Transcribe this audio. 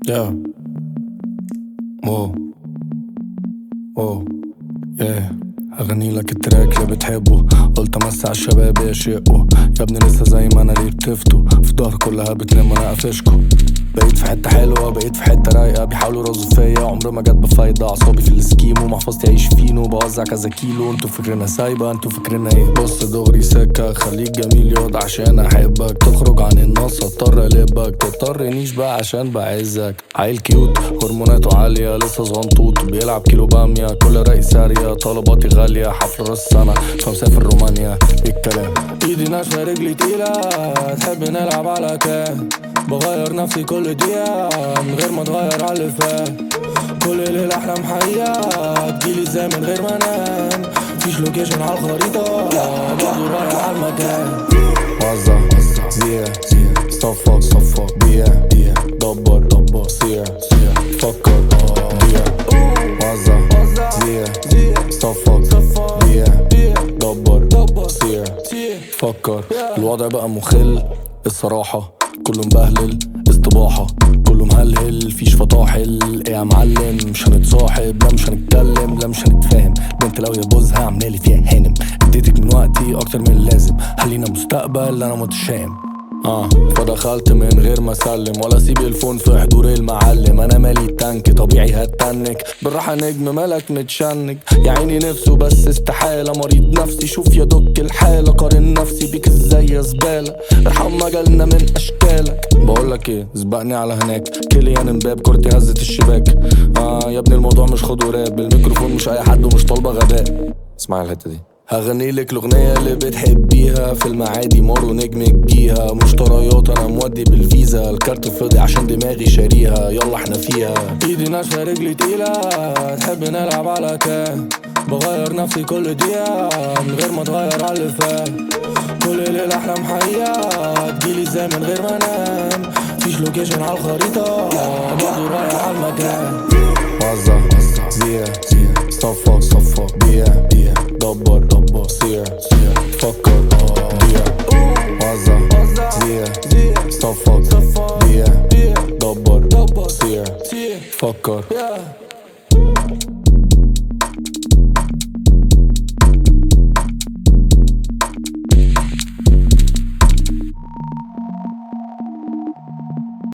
Yeah. واو واو yeah. اغني لك التراك اللي بتحبه قلت امسي على الشباب يشقوا يا ابني لسه زي ما انا ليه بتفتوا في ظهر كلها بتنام وانا قافشكوا بقيت في حته حلوه بقيت في حته رايقه بيحاولوا يرازوا فيا عمري ما جت بفايده اعصابي في السكيمو محفظتي عيش فينو بوزع كذا كيلو انتوا فاكرينها سايبه انتوا فاكرينها ايه بص دغري سكه خليك جميل ياض عشان احبك تخرج عن النص اضطر اقلبك تضطرنيش بقى عشان بعزك عيل كيوت هرموناته عاليه لسه صغنطوط بيلعب كيلو باميه كل رأي ساريه طلباتي غاليه حفل راس السنه فمسافر رومانيا إيه الكلام ايدي ناشفه رجلي تقيله تحب نلعب على كام بغير نفسي كل دقيقة من غير ما اتغير على اللي فات كل ليلة احلام حقيقة تجيلي ازاي من غير ما انام مفيش لوكيشن على الخريطة برضه رايح على المكان وزع زيع صفق صفق بيع بيع دبر دبر سيع سيع فكر بيع وزع زيع صفق بيع دبر دبر سيع فكر الوضع بقى مخل الصراحة كله مبهلل استباحة كله مهلهل فيش فطاحل ايه يا معلم مش هنتصاحب لا مش هنتكلم لا مش هنتفاهم بنت لو يا بوزها عاملالي فيها هانم اديتك من وقتي اكتر من اللازم خلينا مستقبل انا متشائم اه فدخلت من غير ما اسلم ولا اسيب الفون في حضور المعلم انا مالي التانك طبيعي هتنك بالراحه نجم مالك متشنج يا عيني نفسه بس استحاله مريض نفسي شوف يا دك الحاله قارن نفسي بيك ازاي يا زباله ارحم مجالنا من اشكالك بقولك ايه سبقني على هناك كيليان امباب كورتي هزت الشباك اه يا ابني الموضوع مش خد وراب الميكروفون مش اي حد ومش طالبه غباء اسمعي الحته دي هغني لك الاغنيه اللي بتحبيها في المعادي مارو نجم تجيها مشتريات انا مودي بالفيزا الكارت فاضي عشان دماغي شاريها يلا احنا فيها ايدي ناشفه رجلي تقيله تحب نلعب على كام بغير نفسي كل دقيقه من غير ما اتغير على اللي فات كل ليله احلام حقيقه تجيلي ازاي من غير ما انام مفيش لوكيشن على الخريطه برضه رايح على المكان وزع زيع صفق صفق بيع